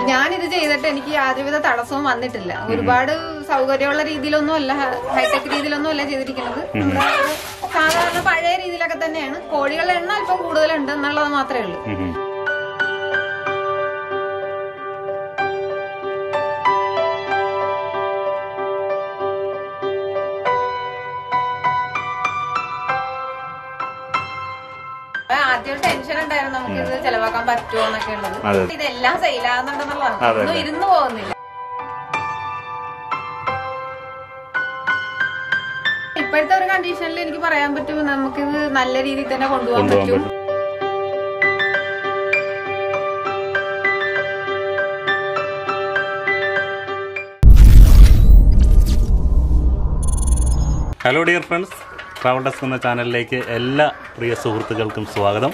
ഞാനിത് ചെയ്തിട്ട് എനിക്ക് യാതൊരുവിധ തടസ്സവും വന്നിട്ടില്ല ഒരുപാട് സൗകര്യമുള്ള രീതിയിലൊന്നും അല്ല ഹൈടെക് രീതിയിലൊന്നും അല്ല ചെയ്തിരിക്കുന്നത് നമ്മുടെ ഒരു സാധാരണ പഴയ രീതിയിലൊക്കെ തന്നെയാണ് കോഴികളുടെ എണ്ണം അല്പം കൂടുതലുണ്ട് എന്നുള്ളത് മാത്രമേ ഉള്ളൂ ഉം ഉം. അപ്പൊ ആദ്യം ഒരു ടെൻഷൻ ഉണ്ടായിരുന്നു നമുക്ക് ഇത് ചെലവാക്കാൻ പറ്റുമോ എന്നൊക്കെ ഉള്ളത് അതെ. ഇതെല്ലാം സെയിലാകുന്നുണ്ടെന്നുള്ളതാണ് അതെ, ഒന്നും അതെ. ഇരുന്ന് പോകുന്നില്ല ഇപ്പോഴത്തെ ഒരു കണ്ടീഷനിൽ എനിക്ക് പറയാൻ പറ്റും നമുക്കിത് നല്ല രീതിയിൽ തന്നെ കൊണ്ടുപോകാൻ കൊണ്ടുപോകാൻ പറ്റും പറ്റും hello dear friends travel desk എന്ന ചാനലിലേക്ക് എല്ലാ പ്രിയ സുഹൃത്തുക്കൾക്കും സ്വാഗതം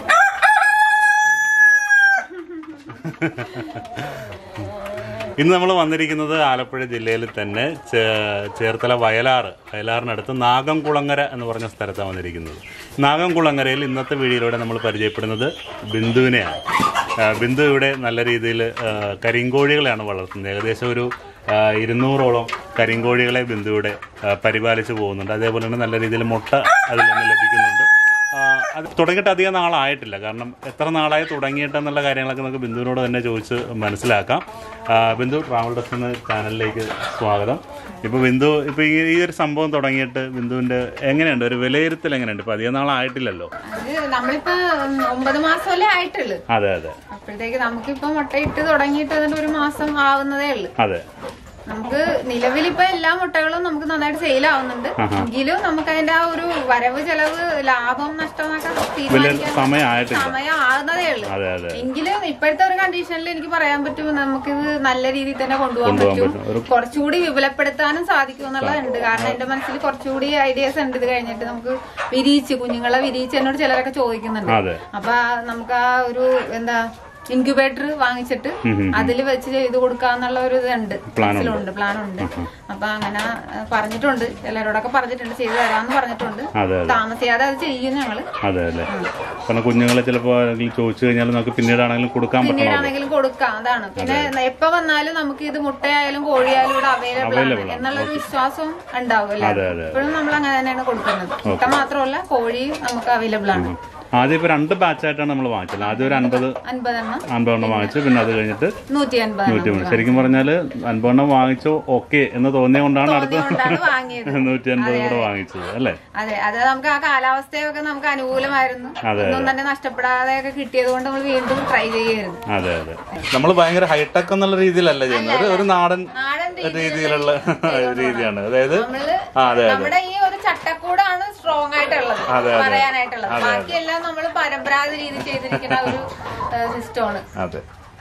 ഇന്ന് നമ്മൾ വന്നിരിക്കുന്നത് ആലപ്പുഴ ജില്ലയിൽ തന്നെ ചേ- ചേർത്തല വയലാറ് വയലാറിനടുത്ത് നാഗംകുളങ്ങര എന്ന് പറഞ്ഞ സ്ഥലത്താണ് വന്നിരിക്കുന്നത് നാഗംകുളങ്ങരയിൽ ഇന്നത്തെ വീഡിയോയിലൂടെ നമ്മൾ പരിചയപ്പെടുന്നത് ബിന്ദുവിനെയാണ് ആ, ബിന്ദു ഇവിടെ നല്ല രീതിയിൽ കരിങ്കോഴികളെയാണ് വളർത്തുന്നത് ഏകദേശം ഒരു ആ, ഇരുന്നൂറോളം കരിങ്കോഴികളെ ബിന്ദുവിടെ ആ, പരിപാലിച്ച് പോകുന്നുണ്ട് അതേപോലെ തന്നെ നല്ല രീതിയിൽ മുട്ട അതിൽ നിന്ന് ലഭിക്കുന്നുണ്ട് ആ, അത് തുടങ്ങിയിട്ട് അധികം നാളായിട്ടില്ല കാരണം എത്ര നാളായി തുടങ്ങിയിട്ടെന്നുള്ള കാര്യങ്ങളൊക്കെ നമുക്ക് ബിന്ദുവിനോട് തന്നെ ചോദിച്ച് മനസ്സിലാക്കാം ആ, ബിന്ദു ട്രാവൽ ഡെസ്ക് എന്ന ചാനലിലേക്ക് സ്വാഗതം ഇപ്പോൾ ബിന്ദു ഇപ്പോൾ ഈ ഈ ഒരു സംഭവം തുടങ്ങിയിട്ട് ബിന്ദുവിൻ്റെ എങ്ങനെയുണ്ട് ഒരു വിലയിരുത്തൽ എങ്ങനെയുണ്ട് ഇപ്പോൾ അധികം നാളായിട്ടില്ലല്ലോ അത് നമ്മളിപ്പോ ഉം, ഒമ്പത് മാസമല്ലേ ആയിട്ടുള്ളൂ അതെ അതെ അപ്പോഴത്തേക്ക് നമുക്കിപ്പോ മുട്ടയിട്ട് തുടങ്ങിയിട്ട് അതിന്റെ ഒരു മാസം ആവുന്നതേ ഉള്ളൂ അതെ നമുക്ക് നിലവിലിപ്പോ എല്ലാ മുട്ടകളും നമുക്ക് നന്നായിട്ട് സെയിൽ ആവുന്നുണ്ട് എങ്കിലും നമുക്ക് അതിന്റെ ആ ഒരു വരവ് ചെലവ് ലാഭം നഷ്ടം എന്നൊക്കെ വലിയ തീരുമാനിക്കാൻ സമയമായിട്ടില്ല സമയം ആകുന്നതേ ഉള്ളൂ അതെ അതെ എങ്കിലും ഇപ്പോഴത്തെ ഒരു കണ്ടീഷനിൽ എനിക്ക് പറയാൻ പറ്റും നമുക്കിത് നല്ല രീതിയിൽ തന്നെ കൊണ്ടുപോകാൻ കൊണ്ടുപോകാൻ പറ്റും പറ്റും. ഒരു- കുറച്ചുകൂടി വിപുലപ്പെടുത്താനും സാധിക്കും എന്നുള്ളതുണ്ട് കാരണം എന്റെ മനസ്സിൽ കുറച്ചുകൂടി ഐഡിയാസ് ഉണ്ട് ഇത് കഴിഞ്ഞിട്ട് നമുക്ക് വിരിയിച്ച് കുഞ്ഞുങ്ങളെ വിരിയിച്ച് എന്നോട് ചിലരൊക്കെ ചോദിക്കുന്നുണ്ട് അതെ അപ്പൊ ആ നമുക്ക് ആ ഒരു എന്താ ഇൻക്യുബേറ്റർ വാങ്ങിച്ചിട്ട് ഉം ഉം. അതിൽ വെച്ച് ചെയ്ത് കൊടുക്കാന്നുള്ള ഒരു ഇതുണ്ട് Plan ഉണ്ട്. മനസ്സിലുണ്ട് പ്ലാൻ ഉണ്ട് അപ്പൊ അങ്ങനെ ആ, പറഞ്ഞിട്ടുണ്ട് എല്ലാരോടൊക്കെ പറഞ്ഞിട്ടുണ്ട് ചെയ്തു തരാന്ന് പറഞ്ഞിട്ടുണ്ട് അതെ അതെ താമസിയാതെ അത് ചെയ്യും ഞങ്ങള് അതെ അല്ലേ കാരണം കുഞ്ഞുങ്ങളെ ചിലപ്പോൾ ആരെങ്കിലും ചോദിച്ചു കഴിഞ്ഞാൽ നമുക്ക് പിന്നീടാണെങ്കിലും കൊടുക്കാൻ പറ്റണമല്ലോ പിന്നീടാണെങ്കിലും കൊടുക്കാം അതാണ് പിന്നെ എപ്പോ വന്നാലും നമുക്ക് ഇത് മുട്ടയായാലും കോഴിയായാലും ഇവിടെ അവൈലബിൾ ആണ് Available ആണ്. എന്നുള്ളൊരു വിശ്വാസം ഉണ്ടാവുമല്ലോ അതെ അതെ ഇപ്പോഴും നമ്മൾ അങ്ങനെ തന്നെയാണ് കൊടുക്കുന്നത് മുട്ട മാത്രമല്ല കോഴിയും നമുക്ക് അവൈലബിൾ ആണ് ആദ്യം ഇപ്പോൾ രണ്ട് ബാച്ചായിട്ടാണ് നമ്മൾ വാങ്ങിച്ചത് ആദ്യം ഒരു അൻപത് അൻപതെണ്ണം അൻപതെണ്ണം വാങ്ങിച്ചു പിന്നെ അത് കഴിഞ്ഞിട്ട് നൂറ്റി അൻപതെണ്ണം നൂറ്റി മൂന്ന് ശരിക്കും പറഞ്ഞാൽ അൻപതെണ്ണം വാങ്ങിച്ചു ഓക്കെ എന്ന് തോന്നിയുകൊണ്ടാണ് അടുത്ത അതുകൊണ്ടാണ് വാങ്ങിയത് നൂറ്റി അൻപത് കൂടെ വാങ്ങിച്ചത് അല്ലേ അതെ അത് നമുക്ക് ആ കാലാവസ്ഥയൊക്കെ നമുക്ക് അനുകൂലമായിരുന്നു അതെ, ഒന്നും തന്നെ നഷ്ടപ്പെടാതെ ഒക്കെ കിട്ടിയത് കൊണ്ട് നമ്മൾ വീണ്ടും ട്രൈ ചെയ്യായിരുന്നു അതെ അതെ നമ്മൾ ഭയങ്കര ഹൈടെക് എന്നുള്ള രീതിയിലല്ല ചെയ്യുന്നത് ഒരു ഒരു നാടൻ നാടൻ രീതിയിലുള്ള രീതിയാണ് അതായത് നമ്മള് ആ അതെ അതെ നമ്മുടെ ഈ ഒരു ചട്ടക്കൂടാണ് സ്ട്രോങ് ആയിട്ടുള്ളത് അതെ, അതെ. പറയാനായിട്ടുള്ളത് ബാക്കിയെല്ലാം നമ്മൾ പരമ്പരാഗത രീതി ചെയ്തിരിക്കുന്ന ഒരു സിസ്റ്റമാണ് അതെ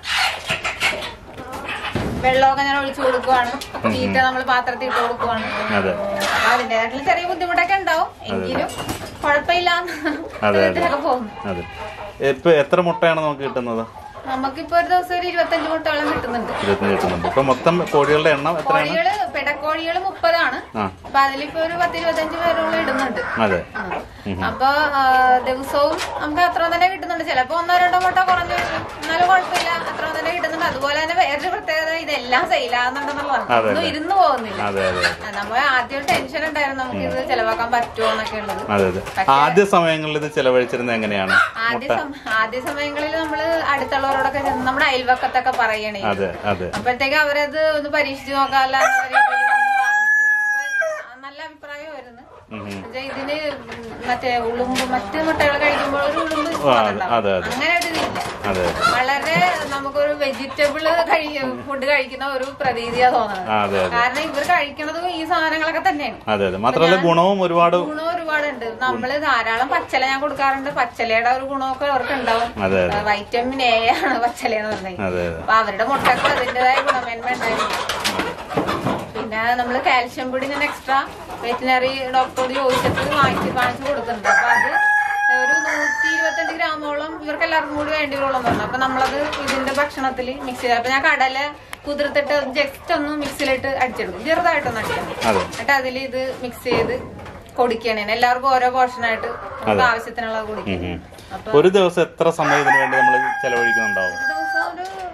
വെള്ളമൊക്കെ ഞാൻ ഒഴിച്ചു കൊടുക്കുവാണ് തീറ്റ നമ്മൾ പാത്രത്തിൽ ഇട്ട് കൊടുക്കുവാണ് അതെ അപ്പൊ അതിന്റേതായിട്ടുള്ള ചെറിയ ബുദ്ധിമുട്ടൊക്കെ ഉണ്ടാവും എങ്കിലും കുഴപ്പമില്ല അതെ. വിധത്തിലൊക്കെ പോകും അതെ ഇപ്പൊ എത്ര മുട്ടയാണ് നമുക്ക് കിട്ടുന്നത് നമുക്കിപ്പോ ഒരു ദിവസം ഒരു ഇരുപത്തഞ്ച് മുട്ടയോളം കിട്ടുന്നുണ്ട് ഇരുപത്തഞ്ച് കിട്ടുന്നുണ്ട് ഇപ്പൊ മൊത്തം കോഴികളുടെ എണ്ണം എത്രയാണ് കോഴികള് പെടക്കോഴികള് മുപ്പതാണ് ആ അപ്പൊ അതിലിപ്പോ ഒരു പത്ത് ഇരുപത്തഞ്ച് പേരോളം ഇടുന്നുണ്ട് അതെ ആ. അപ്പൊ ആ, ദിവസവും നമുക്ക് അത്ര തന്നെ കിട്ടുന്നുണ്ട് ചിലപ്പോ ഒന്നോ രണ്ടോ മുട്ട കുറഞ്ഞു വരും എന്നാലും കുഴപ്പമില്ല അത്ര തന്നെ കിട്ടുന്നുണ്ട് അതുപോലെ തന്നെ വേറൊരു പ്രത്യേകത ഇതെല്ലാം സെയിലാകുന്നുണ്ടെന്നുള്ളതാണ് അതെ, ഒന്നും ഇരുന്ന് പോകുന്നില്ല അതെ അതെ ആ, നമ്മൾ ആദ്യം ഒരു ടെൻഷൻ ഉണ്ടായിരുന്നു നമുക്ക് ഇത് ചെലവാക്കാൻ പറ്റുമോ എന്നൊക്കെ ഉള്ളത് അതെ അതെ ആദ്യ സമയങ്ങളിൽ ഇത് ചെലവഴിച്ചിരുന്നത് എങ്ങനെയാണ് ആദ്യ സം- ആദ്യ സമയങ്ങളിൽ നമ്മള് അടുത്തുള്ളവരോടൊക്കെ ചെന്ന് നമ്മുടെ അയൽവക്കത്തൊക്കെ പറയണേ അതെ അതെ അപ്പോഴത്തേക്ക് അവരത് ഒന്ന് പരീക്ഷിച്ച് നോക്കാമല്ല എന്നുള്ള രീതിയിൽ വന്ന് വാങ്ങിച്ച് അപ്പൊ നല്ല അഭിപ്രായമായിരുന്നു ഉം ഉം. എന്നുവെച്ചാ ഇതിന് മറ്റേ ഉളുമ്പ് മറ്റ് മുട്ടകൾ കഴിക്കുമ്പോൾ ഒരു ഉളുമ്പ് ആ, അതെ, ഉണ്ടാവും. അതെ, അതെ. അങ്ങനെ ഒരു ഇതില്ല അതെ വളരെ നമുക്കൊരു വെജിറ്റബിൾ ഫുഡ് കഴിക്കുന്ന ഒരു പ്രതീതിയാ തോന്നുന്നത് ആ, അതെ അതെ കാരണം ഇവർ കഴിക്കണതും ഈ സാധനങ്ങളൊക്കെ തന്നെയാണ് അതെ അതെ മാത്രമല്ല ഗുണവും ഒരുപാട് ഗുണം ഒരുപാടുണ്ട് നമ്മള് ധാരാളം പച്ചല ഞാൻ കൊടുക്കാറുണ്ട് പച്ചലയുടെ ഒരു ഗുണമൊക്കെ അവർക്ക് ഉണ്ടാവും അതെ അതെ വൈറ്റമിൻ എ ആണ് പച്ചല എന്ന് പറഞ്ഞത് അതെ അതെ അപ്പൊ അവരുടെ മുട്ടക്ക് അതിന്റേതായ ഗുണമേന്മ ഉണ്ടായിരുന്നു പിന്നെ നമ്മള് കാൽഷ്യം പൊടി ഞാൻ എക്സ്ട്രാ വെറ്റിനറി ഡോക്ടറോട് ചോദിച്ചിട്ട് വാങ്ങിച്ച് വാങ്ങിച്ചു കൊടുക്കുന്നുണ്ട് അപ്പൊ അത് ഒരു നൂറ്റി ഇരുപത്തഞ്ച് ഗ്രാമോളം ഇവർക്ക് എല്ലാവർക്കും കൂടി വേണ്ടി വരുള്ളൂ പറഞ്ഞു അപ്പൊ നമ്മളത് ഇതിന്റെ ഭക്ഷണത്തിൽ മിക്സ് ചെയ്ത് അപ്പൊ ഞാൻ കടല കുതിർത്തിട്ട് ജസ്റ്റ് ഒന്ന് മിക്സിയിലിട്ട് അടിച്ചെടുക്കും ചെറുതായിട്ടൊന്ന് അടിക്കണം അതെ എന്നിട്ട് അതിൽ ഇത് മിക്സ് ചെയ്ത് കൊടുക്കുകയാണ് എല്ലാവർക്കും ഓരോ പോർഷനായിട്ട് നമുക്ക് ആവശ്യത്തിനുള്ളത് കൊടുക്കും ഉം. ഒരു ദിവസം എത്ര സമയം ഇതിനു വേണ്ടി നമ്മൾ ചെലവഴിക്കുന്നുണ്ടാവും ഒരു ദിവസം ഒരു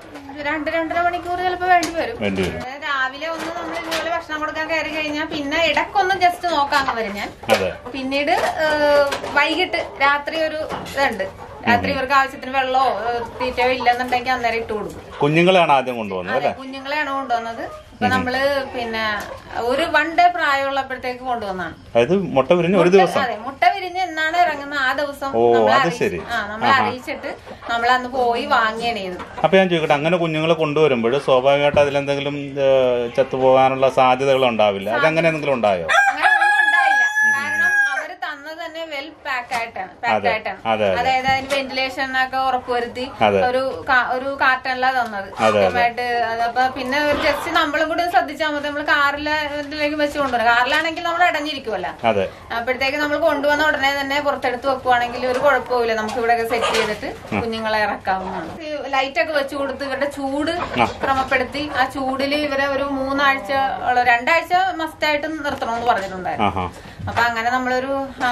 രണ്ട് രണ്ടര മണിക്കൂർ ചിലപ്പോ വേണ്ടി വരും വേണ്ടി വരും അതായത് രാവിലെ ഒന്ന് നമ്മൾ ഇതുപോലെ ഭക്ഷണം കൊടുക്കാൻ കയറി കഴിഞ്ഞാൽ പിന്നെ ഇടക്കൊന്ന് ജസ്റ്റ് നോക്കാൻ വരും ഞാൻ അതെ പിന്നീട് ഏഹ്, വൈകിട്ട് രാത്രി ഒരു ഇതുണ്ട് രാത്രി ഇവർക്ക് ആവശ്യത്തിന് വെള്ളമോ ഏഹ്, തീറ്റയോ ഇല്ലെന്നുണ്ടെങ്കിൽ അന്നേരം ഇട്ട് കൊടുക്കും കുഞ്ഞുങ്ങളെയാണ് ആദ്യം കൊണ്ടുവന്നത് അതെ കുഞ്ഞുങ്ങളെയാണ് കൊണ്ടുവന്നത് ഇപ്പൊ നമ്മള് പിന്നെ ഒരു വൺ ഡേ പ്രായമുള്ളപ്പോഴത്തേക്ക് കൊണ്ടുവന്നാണ് അതായത് മുട്ട വിരിഞ്ഞ് ഒരു ദിവസം അതെ മുട്ട വിരിഞ്ഞ് എന്നാണ് ഇറങ്ങുന്നത് ആ ദിവസം ഓ, നമ്മളെ അത് അറിയിച്ച്- ശരി. ആ നമ്മളെ അറിയിച്ചിട്ട് നമ്മൾ അന്ന് പോയി വാങ്ങിയാണ് ചെയ്തത് അപ്പൊ ഞാൻ ചോദിക്കട്ടെ അങ്ങനെ കുഞ്ഞുങ്ങളെ കൊണ്ടുവരുമ്പോൾ സ്വാഭാവികമായിട്ട് അതിലെന്തെങ്കിലും ഏഹ്, ചത്തുപോകാനുള്ള സാധ്യതകൾ ഉണ്ടാവില്ല അതങ്ങനെ എന്തെങ്കിലും ഉണ്ടായോ അങ്ങനെ ഒന്നും ഉണ്ടായില്ല കാരണം അവര് തന്നത് തന്നെ വെൽ പാക്ക് ആയിട്ടാണ് പാക്ക് ആയിട്ടാണ് അതെ അതെ അതായത് അതിന് വെന്റിലേഷൻ ഒക്കെ ഉറപ്പുവരുത്തി അതെ. ഒരു കാ- ഒരു കാർട്ടണിലാ തന്നത് കൃത്യമായിട്ട് അതപ്പോ പിന്നെ ഒരു ജസ്റ്റ് നമ്മളും കൂടി ഒന്ന് ശ്രദ്ധിച്ചാൽ മതി നമ്മൾ കാറിലേക്ക് വെച്ച് കൊണ്ടുവരും കാറിലാണെങ്കിൽ നമ്മൾ അടഞ്ഞിരിക്കുമല്ലോ അതെ അപ്പോഴത്തേക്ക് നമ്മൾ കൊണ്ടുവന്ന ഉടനെ തന്നെ പുറത്തെടുത്ത് വെക്കുവാണെങ്കിൽ ഒരു കുഴപ്പമില്ല നമുക്ക് ഇവിടെ സെറ്റ് ചെയ്തിട്ട് കുഞ്ഞുങ്ങളെ ഇറക്കാവുന്നതാണ് ലൈറ്റ് ഒക്കെ വെച്ച് കൊടുത്ത് ഇവരുടെ ചൂട് ക്രമപ്പെടുത്തി ആ ചൂടിൽ ഇവരെ ഒരു മൂന്നാഴ്ച ഉള്ള രണ്ടാഴ്ച മസ്റ്റായിട്ട് നിർത്തണമെന്ന് പറഞ്ഞിട്ടുണ്ടായിരുന്നു ആഹാ അപ്പൊ അങ്ങനെ നമ്മളൊരു ആ,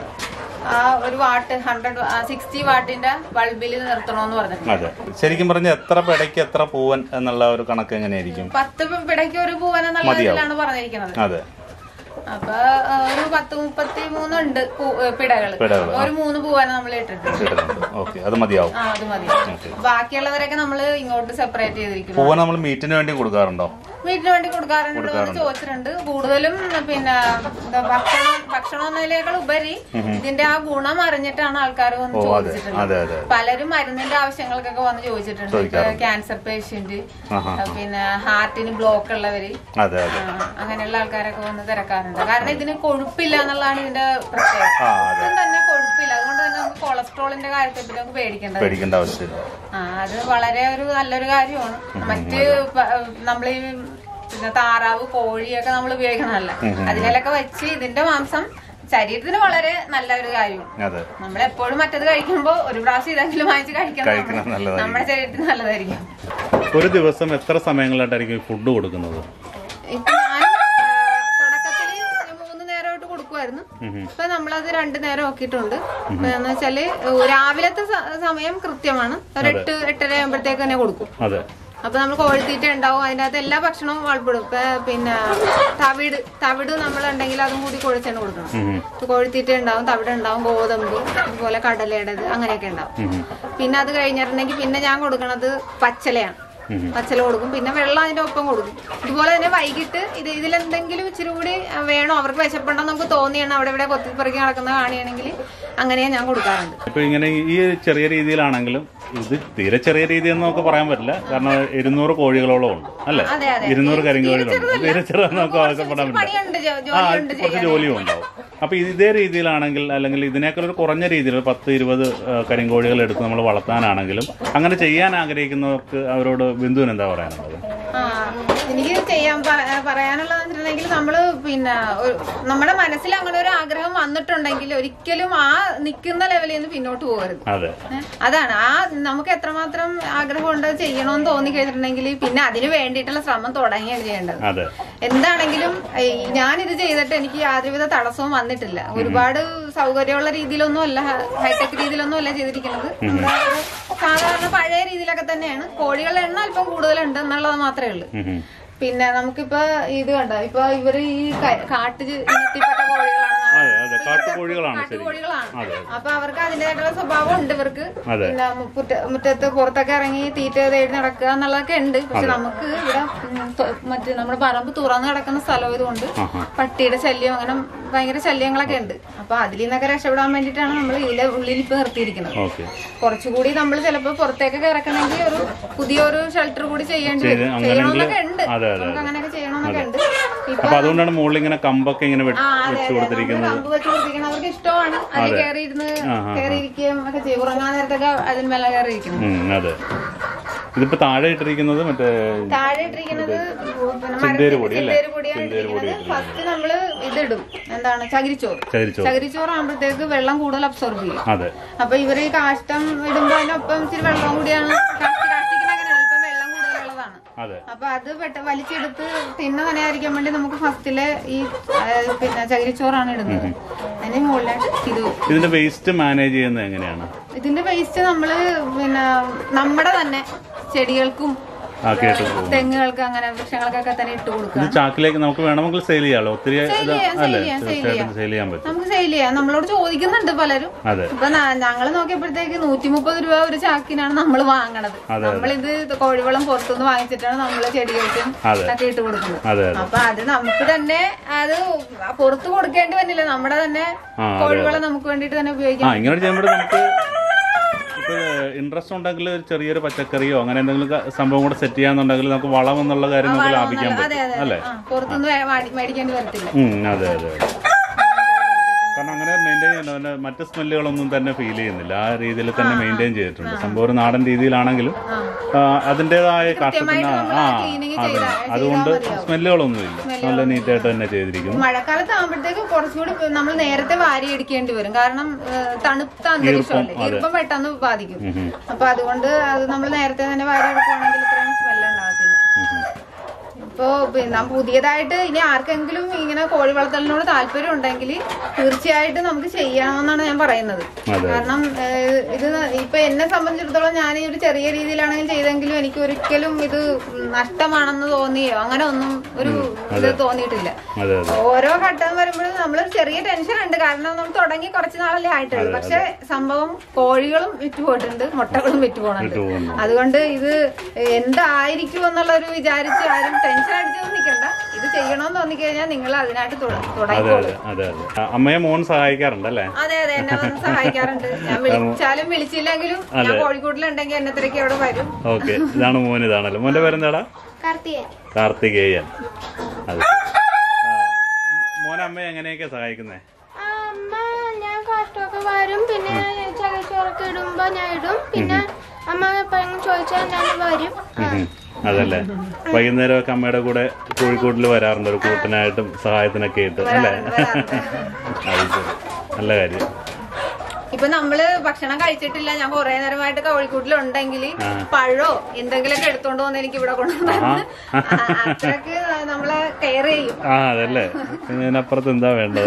ആ ഒരു വാട്ട് ഹൺഡ്രഡ് സിക്സ്റ്റി വാട്ടിന്റെ ബൾബിൽ നിർത്തണമെന്ന് പറഞ്ഞിട്ടുണ്ട് അതെ ശരിക്കും പറഞ്ഞ എത്ര പെടയ്ക്ക് എത്ര പൂവൻ എന്നുള്ള ഒരു കണക്ക് എങ്ങനെയായിരിക്കും പത്ത് പിടയ്ക്ക് ഒരു പൂവൻ എന്നുള്ള ഇതിലാണ് പറഞ്ഞിരിക്കുന്നത് അതെ അപ്പൊ ആ, ഒരു പത്ത് മുപ്പത്തി മൂന്നുണ്ട് പൂ- ഏ, പിടകള് പിടകള്, ഒരു മൂന്ന് പൂവാന നമ്മൾ ഇട്ടിട്ടുണ്ട് കിട്ടുന്നുണ്ട് ഓക്കെ അത് മതിയാവും ആ അത് മതി ബാക്കിയുള്ളവരൊക്കെ നമ്മൾ ഇങ്ങോട്ട് സെപ്പറേറ്റ് ചെയ്തിരിക്കുന്നു പൂവൻ നമ്മൾ മീറ്റിന് വേണ്ടി കൊടുക്കാറുണ്ടോ വീട്ടിന് വേണ്ടി കൊടുക്കാറുണ്ട് എന്ന് ചോദിച്ചിട്ടുണ്ട് കൂടുതലും പിന്നെ എന്താ ഭക്ഷണം ഭക്ഷണം എന്നതിനേക്കാൾ ഉപരി ഇതിന്റെ ആ ഗുണം അറിഞ്ഞിട്ടാണ് ആൾക്കാർ വന്ന് അതെ ചോദിച്ചിട്ടുണ്ട് അതെ അതെ പലരും മരുന്നിന്റെ ആവശ്യങ്ങൾക്കൊക്കെ വന്ന് ചോദിച്ചിട്ടുണ്ട് ക്യാൻസർ പേഷ്യന്റ് ആഹാ. പിന്നെ ഹാർട്ടിന് ബ്ലോക്ക് ഉള്ളവര് അതെ അതെ ആ, അങ്ങനെയുള്ള ആൾക്കാരൊക്കെ വന്ന് തിരക്കാറുണ്ട് കാരണം ഇതിന് കൊഴുപ്പില്ല എന്നുള്ളതാണ് ഇതിന്റെ പ്രത്യേകത ആ അതെ ഒട്ടും തന്നെ കൊഴുപ്പില്ല അതുകൊണ്ട് തന്നെ നമുക്ക് കൊളസ്ട്രോളിന്റെ കാര്യത്തിൽ പിന്നെ നമുക്ക് പേടിക്കേണ്ടത് പേടിക്കേണ്ട ആവശ്യമില്ല ആ അത് വളരെ ഒരു നല്ലൊരു കാര്യമാണ് മറ്റ് നമ്മൾ ഈ പിന്നെ താറാവ് കോഴിയൊക്കെ നമ്മൾ ഉപയോഗിക്കണമല്ല അതിനൊക്കെ വെച്ച് ഇതിന്റെ മാംസം ശരീരത്തിന് വളരെ നല്ല ഒരു കാര്യമാണ് അതെ നമ്മൾ എപ്പോഴും മറ്റത് കഴിക്കുമ്പോൾ ഒരു പ്രാവശ്യം ഇതെങ്കിലും വാങ്ങിച്ച് കഴിക്കണം കഴിക്കണം നല്ലതായിരിക്കും. നമ്മുടെ ശരീരത്തിന് നല്ലതായിരിക്കും ഒരു ദിവസം എത്ര സമയങ്ങളായിട്ടായിരിക്കും ഫുഡ് കൊടുക്കുന്നത് ഇപ്പൊ ഞാൻ ആ, തുടക്കത്തില് ഞാൻ മൂന്ന് നേരമായിട്ട് കൊടുക്കുമായിരുന്നു ഇപ്പൊ നമ്മളത് രണ്ടു നേരം ആക്കിയിട്ടുണ്ട് ഇപ്പൊ എന്ന് വെച്ചാല് രാവിലത്തെ സ- സമയം കൃത്യമാണ് ഒരു എട്ട് എട്ടര ആകുമ്പോഴത്തേക്ക് തന്നെ കൊടുക്കും അതെ അപ്പൊ നമ്മൾ കോഴിത്തീറ്റ ഉണ്ടാവും അതിനകത്ത് എല്ലാ ഭക്ഷണവും വളപ്പെടും ഇപ്പൊ പിന്നെ തവിട് തവിട് നമ്മളുണ്ടെങ്കിൽ അതും കൂടി കുഴച്ചാണ് കൊടുക്കണം ഇപ്പൊ കോഴിത്തീറ്റ ഉണ്ടാവും തവിട് ഉണ്ടാവും ഗോതമ്പ് അതുപോലെ കടലയുടേത് അങ്ങനെയൊക്കെ ഉണ്ടാവും പിന്നെ അത് കഴിഞ്ഞിട്ടുണ്ടെങ്കിൽ പിന്നെ ഞാൻ കൊടുക്കണത് പച്ചലയാണ് പച്ചല കൊടുക്കും പിന്നെ വെള്ളം അതിന്റെ ഒപ്പം കൊടുക്കും ഇതുപോലെ തന്നെ വൈകിട്ട് ഇത് ഇതിലെന്തെങ്കിലും ഇച്ചിരി കൂടി വേണോ അവർക്ക് വിശപ്പുണ്ടെന്ന് നമുക്ക് തോന്നിയാണ് അവിടെ ഇവിടെ കൊത്തിപ്പറിക്കി നടക്കുന്ന കാണിയാണെങ്കിൽ അങ്ങനെ ഞാൻ കൊടുക്കാറുണ്ട് ഇപ്പൊ ഇങ്ങനെ ഈ ചെറിയ രീതിയിലാണെങ്കിലും ഇത് തീരെ ചെറിയ രീതി എന്ന് നമുക്ക് പറയാൻ പറ്റില്ല കാരണം ഇരുന്നൂറ് കോഴികളോളം ഉണ്ട് അല്ലേ അതെ അതെ ഇരുന്നൂറ് കരിങ്കോഴികളുണ്ട് തീരെ ചെറുതെന്ന് നമുക്ക് ആവശ്യപ്പെടാൻ പറ്റില്ല പണിയുണ്ട് ജോ- ആ ജോലിയുണ്ട് കുറച്ച് ജോലിയും ഉണ്ടാവും അപ്പൊ ഇതേ രീതിയിലാണെങ്കിൽ അല്ലെങ്കിൽ ഇതിനേക്കാൾ ഒരു കുറഞ്ഞ രീതിയിൽ ഒരു പത്ത് ഇരുപത് ആ, കരിങ്കോഴികൾ എടുത്ത് നമ്മൾ വളർത്താനാണെങ്കിലും അങ്ങനെ ചെയ്യാൻ ആഗ്രഹിക്കുന്നവർക്ക് അവരോട് ബിന്ദുവിന് എന്താ പറയാനുള്ളത് ആ, എനിക്ക് ചെയ്യാൻ പ- പറയാനുള്ളതെന്ന് വെച്ചിട്ടുണ്ടെങ്കിൽ നമ്മള് പിന്നെ ഒരു- നമ്മുടെ മനസ്സിൽ അങ്ങനെ ഒരു ആഗ്രഹം വന്നിട്ടുണ്ടെങ്കിൽ ഒരിക്കലും ആ നിൽക്കുന്ന ലെവലിൽ നിന്ന് പിന്നോട്ട് പോകരുത് അതെ ഏ? അതാണ് ആ നമുക്ക് എത്രമാത്രം ആഗ്രഹമുണ്ട് ചെയ്യണമെന്ന് തോന്നി കഴിഞ്ഞിട്ടുണ്ടെങ്കിൽ പിന്നെ അതിന് വേണ്ടിയിട്ടുള്ള ശ്രമം തുടങ്ങിയാണ് ചെയ്യേണ്ടത് അതെ എന്താണെങ്കിലും ഈ ഞാനിത് ചെയ്തിട്ട് എനിക്ക് യാതൊരുവിധ തടസ്സവും വന്നിട്ടില്ല ഒരുപാട് സൗകര്യമുള്ള രീതിയിലൊന്നും അല്ല ഹൈടെക് രീതിയിലൊന്നും അല്ല ചെയ്തിരിക്കുന്നത് നമ്മുടെ ഒരു സാധാരണ പഴയ രീതിയിലൊക്കെ തന്നെയാണ് കോഴികളുടെ എണ്ണം അല്പം കൂടുതലുണ്ട് എന്നുള്ളത് മാത്രമേ ഉള്ളൂ ഉം ഉം. പിന്നെ നമുക്കിപ്പോ ഇത് കണ്ട ഇപ്പൊ ഇവര് ഈ ക- കാട്ട് ഇനത്തിൽപ്പെട്ട കോഴികളാണ് അതെ അതെ കാട്ടുകോഴികളാണ് ശരി കാട്ടുകോഴികളാണ് അതെ അപ്പൊ അവർക്ക് അതിന്റേതായിട്ടുള്ള സ്വഭാവം ഉണ്ട് ഇവർക്ക് അതെ. പിന്നെ മുറ്റ- മുറ്റത്ത് പുറത്തൊക്കെ ഇറങ്ങി തീറ്റ തേടി നടക്കുക എന്നുള്ളതൊക്കെ ഉണ്ട് പക്ഷെ നമുക്ക് ഇവിടെ ഉം, തൊ- മറ്റേ നമ്മുടെ പറമ്പ് തുറന്ന് കിടക്കുന്ന സ്ഥലം ഇതുകൊണ്ട് പട്ടിയുടെ ശല്യം അങ്ങനെ ഭയങ്കര ശല്യങ്ങളൊക്കെ ഉണ്ട് അപ്പൊ അതിൽ നിന്നൊക്കെ രക്ഷപ്പെടാൻ വേണ്ടിയിട്ടാണ് നമ്മൾ ഇതിലെ ഉള്ളിൽ ഇപ്പൊ നിർത്തിയിരിക്കുന്നത് ഓക്കെ കുറച്ചുകൂടി നമ്മൾ ചിലപ്പോ പുറത്തേക്കൊക്കെ ഇറക്കണമെങ്കിൽ ഒരു പുതിയൊരു ഷെൽട്ടർ കൂടി ചെയ്യേണ്ടി വരും അങ്ങനെയെങ്കിൽ- ചെയ്യണമെന്നൊക്കെ ഉണ്ട് അതെ, അതെ, നമുക്ക് അങ്ങനെയൊക്കെ ചെയ്യണമെന്നൊക്കെ ഉണ്ട് ഇപ്പൊ അപ്പൊ അതുകൊണ്ടാണ് മുകളിൽ ഇങ്ങനെ കമ്പൊക്കെ ഇങ്ങനെ വെച്ച് ആ അതെ വെച്ച് അതെ കൊടുത്തിരിക്കുന്നത് നമ്മള് കമ്പ് വെച്ച് കൊടുത്തിരിക്കുന്നത് അവർക്ക് ഇഷ്ടമാണ് അതിൽ കയറി ഇരുന്ന് കയറി ഇരിക്കുകയും ഒക്കെ ചെയ്യും ഉറങ്ങാൻ നേരത്തൊക്കെ അതിന് മേലെ കയറി ഇരിക്കുന്നു ഉം, അതെ ഇതിപ്പോ താഴെ ഇട്ടിരിക്കുന്നത് മറ്റേ താഴെ ഇട്ടിരിക്കുന്നത് പിന്നെ ചിന്തേര് പൊടി അല്ലേ? ചിന്തേര് പൊടിയാണ് ഇട്ടിരിക്കുന്നത് ഫസ്റ്റ് നമ്മള് ഇതിടും എന്താണ് ചകിരിച്ചോറ് ചരിച്ചോ ചകിരിച്ചോറ് ആകുമ്പോഴത്തേക്ക് വെള്ളം കൂടുതൽ അബ്സോർബ് ചെയ്യും അതെ അപ്പൊ ഇവര് ഈ കാഷ്ടം ഇടുമ്പോ അതിനൊപ്പം ഇച്ചിരി വെള്ളം കൂടിയാണ് കാഷ്ടി കാഷ്ടിക്കുന്ന അങ്ങനെയാണ് ഇപ്പൊ വെള്ളം കൂടുതലുള്ളതാണ് അതെ അപ്പൊ അത് പെട്ട വലിച്ചെടുത്ത് തിന്ന നനയാതിരിക്കാൻ വേണ്ടി നമുക്ക് ഫസ്റ്റിലെ ഈ ആ, പിന്നെ ചകിരിച്ചോറാണ് ഇടുന്നത് അതിന് മുകളിലായിട്ട് ഇത് വെക്കും. ഇതിന്റെ വേസ്റ്റ് മാനേജ് ചെയ്യുന്നത് എങ്ങനെയാണ് ഇതിന്റെ വേസ്റ്റ് നമ്മള് പിന്നെ നമ്മുടെ തന്നെ ചെടികൾക്കും ആക്കിയിട്ട് പോകും തെങ്ങുകൾക്ക് അങ്ങനെ വൃക്ഷങ്ങൾക്കൊക്കെ തന്നെ ഇട്ട് കൊടുക്കുക ഇത് ചാക്കിലേക്ക് നമുക്ക് വേണമെങ്കിൽ സെയിൽ ചെയ്യാമല്ലോ ഒത്തിരി ഇത് ചെയ്യാം, അല്ലേ ചെയ്യാം, തീർച്ചയായിട്ടും സെയിൽ ചെയ്യാൻ പറ്റും നമുക്ക് സെയിൽ ചെയ്യാം നമ്മളോട് ചോദിക്കുന്നുണ്ട് പലരും അതെ ഇപ്പൊ ഞങ്ങൾ നോക്കിയപ്പോഴത്തേക്ക് നൂറ്റി മുപ്പത് രൂപ ഒരു ചാക്കിനാണ് നമ്മൾ വാങ്ങണത് അതെ. നമ്മളിത് കോഴിവളം പുറത്തുനിന്ന് വാങ്ങിച്ചിട്ടാണ് നമ്മൾ ചെടികൾക്കും അതെ. ഒക്കെ ഇട്ട് കൊടുക്കുന്നത് അതെ അതെ അപ്പൊ അത് നമുക്ക് തന്നെ അത് പുറത്ത് കൊടുക്കേണ്ടി വന്നില്ല നമ്മുടെ തന്നെ ആ, അതെ, കോഴിവളം നമുക്ക് വേണ്ടിയിട്ട് തന്നെ ആ ഉപയോഗിക്കാം ഇങ്ങനെ ചെയ്യുമ്പോൾ നമുക്ക് ഇപ്പൊ ഇൻട്രസ്റ്റ് ഉണ്ടെങ്കിൽ ഒരു ചെറിയൊരു പച്ചക്കറിയോ അങ്ങനെ എന്തെങ്കിലും ക- സംഭവം കൂടെ സെറ്റ് ചെയ്യാന്നുണ്ടെങ്കിൽ നമുക്ക് വളം എന്നുള്ള കാര്യം നമുക്ക് ലാഭിക്കാൻ അതെ പറ്റും അതെ അല്ലേ ആ, പുറത്തുനിന്ന് വേ- വാടി- മേടിക്കേണ്ടി വരത്തില്ല ഉം, അതെ അതെ അതെ കാരണം അങ്ങനെ മെയിൻറ്റെയിൻ ചെയ്യുന്ന പിന്നെ മറ്റ് സ്മെല്ലുകളൊന്നും തന്നെ ഫീൽ ചെയ്യുന്നില്ല ആ രീതിയിൽ തന്നെ മെയിൻറ്റെയിൻ ചെയ്തിട്ടുണ്ട് സംഭവം ഒരു നാടൻ രീതിയിലാണെങ്കിലും ആ, അതിൻ്റെതായ കഷ്ടത്തിന് ആ cleaning അതെ ചെയ്താ- അതുകൊണ്ട് ചെയ്താൽ മതിയാവും. സ്മെല്ലുകളൊന്നുമില്ല നല്ല നീറ്റായിട്ട് തന്നെ ചെയ്തിരിക്കുന്നു മഴക്കാലത്ത് ആകുമ്പോഴത്തേക്ക് കുറച്ചുകൂടി നമ്മൾ നേരത്തെ വാരി എടുക്കേണ്ടി വരും കാരണം ഏഹ്, തണുത്ത അന്തരീക്ഷമല്ലേ ഈർപ്പം പെട്ടെന്ന് ബാധിക്കും ഉം, ഉം, അപ്പൊ അതുകൊണ്ട് അത് നമ്മൾ നേരത്തെ തന്നെ വാരി എടുക്കുകയാണെങ്കിൽ ഇത്രയും സ്മെല്ല് ഉണ്ടാകത്തില്ല ഉം, ഉം. ഇപ്പോ പിന്നെ പുതിയതായിട്ട് ഇനി ആർക്കെങ്കിലും ഇങ്ങനെ കോഴി വളർത്തലിനോട് താല്പര്യം ഉണ്ടെങ്കിൽ തീർച്ചയായിട്ടും നമുക്ക് ചെയ്യണമെന്നാണ് ഞാൻ പറയുന്നത് അതെ. കാരണം ഏഹ്, ഇത് ഇപ്പൊ എന്നെ സംബന്ധിച്ചിടത്തോളം ഞാൻ ഈ ഒരു ചെറിയ രീതിയിലാണെങ്കിൽ ചെയ്തെങ്കിലും എനിക്ക് ഒരിക്കലും ഇത് നഷ്ടമാണെന്ന് തോന്നിയോ അങ്ങനെ ഒന്നും ഒരു ഇത് തോന്നിയിട്ടില്ല അതെ അതെ ഓരോ ഘട്ടം വരുമ്പോഴും നമ്മൾ ചെറിയ ടെൻഷൻ ഉണ്ട് കാരണം നമ്മൾ തുടങ്ങി കുറച്ച് നാളല്ലേ ആയിട്ടുള്ളൂ പക്ഷെ സംഭവം കോഴികളും വിറ്റുപോയിട്ടുണ്ട് മുട്ടകളും വിറ്റുപോകുന്നുണ്ട് പോകുന്നു അതുകൊണ്ട് ഇത് എന്തായിരിക്കും എന്നുള്ള ഒരു വിചാരിച്ച് ആരും ടെൻഷൻ അടിച്ചൊന്നും നിൽക്കണ്ട ഇത് ചെയ്യണമെന്ന് തോന്നിക്കഴിഞ്ഞാൽ നിങ്ങൾ അതിനായിട്ട് തുട- അതെ തുടങ്ങിക്കോളൂ അതെ അതെ അതെ ആ, അമ്മയെ മോൻ സഹായിക്കാറുണ്ട് അല്ലേ അതെ അതെ എന്നെ വന്ന് സഹായിക്കാറുണ്ട് ഞാൻ വിളിച്ചാലും വിളിച്ചില്ലെങ്കിലും ഞാൻ കോഴിക്കോട്ടിലുണ്ടെങ്കിൽ എന്നെ തിരക്കി അവിടെ വരും ഓക്കെ ഇതാണ് മോൻ ഇതാണല്ലോ മോന്റെ പേരെന്താടാ കാർത്തികൻ കാർത്തികേയൻ അതെ ആ, മോനെ അമ്മയെ എങ്ങനെയൊക്കെ സഹായിക്കുന്നേ അമ്മ ഞാൻ കഷ്ടമൊക്കെ വരും പിന്നെ ചകച്ചോറൊക്കെ ഇടുമ്പോ ഞാൻ ഇടും പിന്നെ അമ്മ എപ്പോഴെങ്കിലും ചോദിച്ചാൽ ഞാൻ വരും ഉം. അതല്ലേ വൈകുന്നേരമൊക്കെ അമ്മയുടെ കൂടെ കോഴിക്കോട്ടിൽ വരാറുണ്ട് ഒരു കൂട്ടിനായിട്ടും സഹായത്തിനൊക്കെ ആയിട്ട് അല്ലേ അത് ശരി നല്ല കാര്യം ഇപ്പൊ നമ്മള് ഭക്ഷണം കഴിച്ചിട്ടില്ല ഞാൻ കുറെ നേരമായിട്ട് കോഴിക്കൂട്ടിലുണ്ടെങ്കിൽ പഴോ എന്തെങ്കിലുമൊക്കെ എടുത്തോണ്ട് വന്ന് എനിക്ക് ഇവിടെ കൊണ്ടുവന്ന് അത്രക്ക് നമ്മളെ കെയർ ചെയ്യും ആ അതല്ലേ പിന്നെ ഇതിനപ്പുറത്ത് എന്താ വേണ്ടത്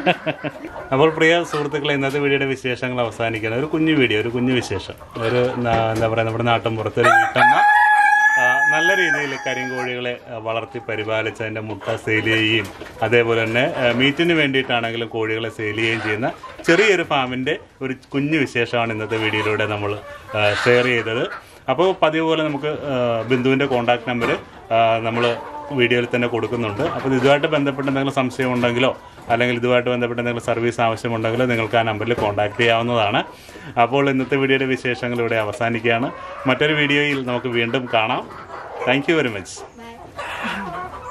അപ്പോൾ പ്രിയ സുഹൃത്തുക്കളെ ഇന്നത്തെ വീഡിയോയുടെ വിശേഷങ്ങൾ അവസാനിക്കണം ഒരു കുഞ്ഞു വീഡിയോ ഒരു കുഞ്ഞു വിശേഷം ഒരു ന- എന്താ പറയുക നമ്മുടെ നാട്ടിൻ പുറത്തൊരു വീട്ടമ്മ ആ, നല്ല രീതിയിൽ കരിങ്കോഴികളെ ആ, വളർത്തി പരിപാലിച്ച് അതിൻ്റെ മുട്ട സെയിൽ ചെയ്യുകയും അതേപോലെ തന്നെ ആ, മീറ്റിന് വേണ്ടിയിട്ടാണെങ്കിലും കോഴികളെ സെയിൽ ചെയ്യുകയും ചെയ്യുന്ന ചെറിയൊരു ഫാമിൻ്റെ ഒരു കുഞ്ഞു വിശേഷമാണ് ഇന്നത്തെ വീഡിയോയിലൂടെ നമ്മൾ ഷെയർ ചെയ്തത് അപ്പോൾ പതിവ് പോലെ നമുക്ക് ആ, ബിന്ദുവിൻ്റെ കോൺടാക്ട് നമ്പർ നമ്മൾ വീഡിയോയിൽ തന്നെ കൊടുക്കുന്നുണ്ട് അപ്പോൾ ഇതുമായിട്ട് ബന്ധപ്പെട്ട് എന്തെങ്കിലും സംശയം ഉണ്ടെങ്കിലോ അല്ലെങ്കിൽ ഇതുമായിട്ട് ബന്ധപ്പെട്ട് എന്തെങ്കിലും സർവീസ് ആവശ്യമുണ്ടെങ്കിലോ നിങ്ങൾക്ക് ആ നമ്പറിൽ കോൺടാക്ട് ചെയ്യാവുന്നതാണ് അപ്പോൾ ഇന്നത്തെ വീഡിയോയുടെ വിശേഷങ്ങൾ ഇവിടെ അവസാനിക്കുകയാണ് മറ്റൊരു വീഡിയോയിൽ നമുക്ക് വീണ്ടും കാണാം താങ്ക് യു വെരി മച്ച്